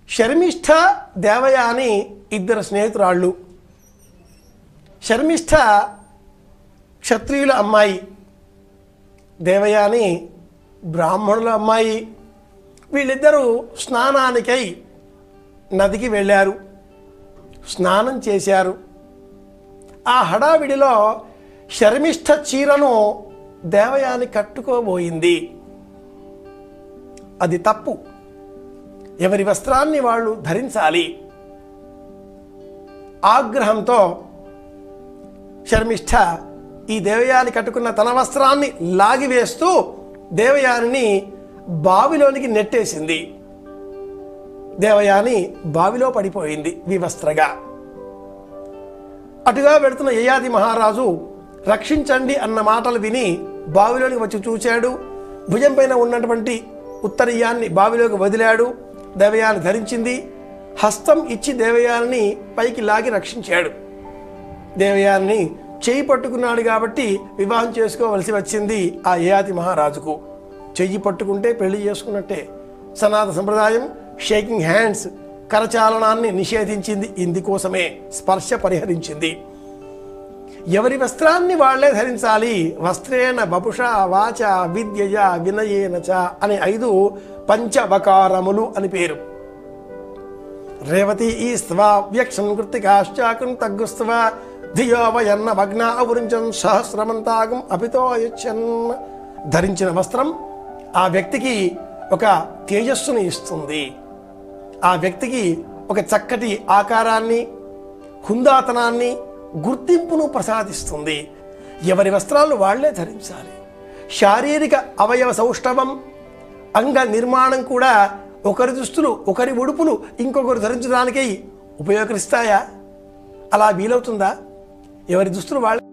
శర్మిష్ఠ దేవయాని ఇద్దరు స్నేహితురాళ్ళు శర్మిష్ఠ క్షత్రియుల అమ్మాయి దేవయాని బ్రాహ్మణుల అమ్మాయి వీళ్ళిద్దరూ స్నానానికై నదికి వెళ్ళారు స్నానం చేశారు ఆ హడావిడిలో శర్మిష్ఠ చీరను దేవయాని కట్టుకోబోయింది అది తప్పు ఎవరి వస్త్రాన్ని వాళ్ళు ధరించాలి ఆగ్రహంతో శర్మిష్ఠ ఈ దేవయాని కట్టుకున్న తన వస్త్రాన్ని లాగివేస్తూ దేవయానిని బావిలోనికి నెట్టేసింది దేవయాని బావిలో పడిపోయింది వివస్త్రగా అటుగా వెళుతున్న యయాతి మహారాజు రక్షించండి అన్న మాటలు విని బావిలోనికి వచ్చి చూశాడు భుజం పైన ఉన్నటువంటి ఉత్తరీయాన్ని బావిలోకి వదిలాడు దేవయాని ధరించింది హస్తం ఇచ్చి దేవయాని పైకి లాగి రక్షించాడు దేవయాన్ని చెయ్యి పట్టుకున్నాడు కాబట్టి వివాహం చేసుకోవలసి వచ్చింది ఆ యయాతి మహారాజుకు చెయ్యి పట్టుకుంటే పెళ్లి చేసుకున్నట్టే సనాతన సంప్రదాయం షేకింగ్ హ్యాండ్స్ కరచాలనాన్ని నిషేధించింది ఇందుకోసమే స్పర్శ పరిహరించింది ఎవరి వస్త్రాన్ని వాళ్లే ధరించాలి వస్త్రేణ బపుష వాచ విద్యయ వినయేన చ అనే ఐదు పంచవకారములు అని పేరు రేవతి ఈ స్వా వ్యక్షన్ కృతికాశ్చాకం తగ్గుస్వ ధియో వయన్న భగ్న అవృంచం సహస్రమంతాగం అపితో యచ్చన్ ధరించిన వస్త్రం ఆ వ్యక్తికి ఒక తేజస్సుని ఇస్తుంది ఆ వ్యక్తికి ఒక చక్కటి ఆకారాన్ని హుందాతనాన్ని గుర్తింపును ప్రసాదిస్తుంది ఎవరి వస్త్రాలు వాళ్లే ధరించాలి శారీరక అవయవ సౌష్ఠవం అంగ నిర్మాణం కూడా ఒకరి దుస్తులు ఒకరి ఉడుపులు ఇంకొకరు ధరించడానికై ఉపయోగిస్తాయా అలా వీలవుతుందా ఎవరి దుస్తులు వాళ్ళ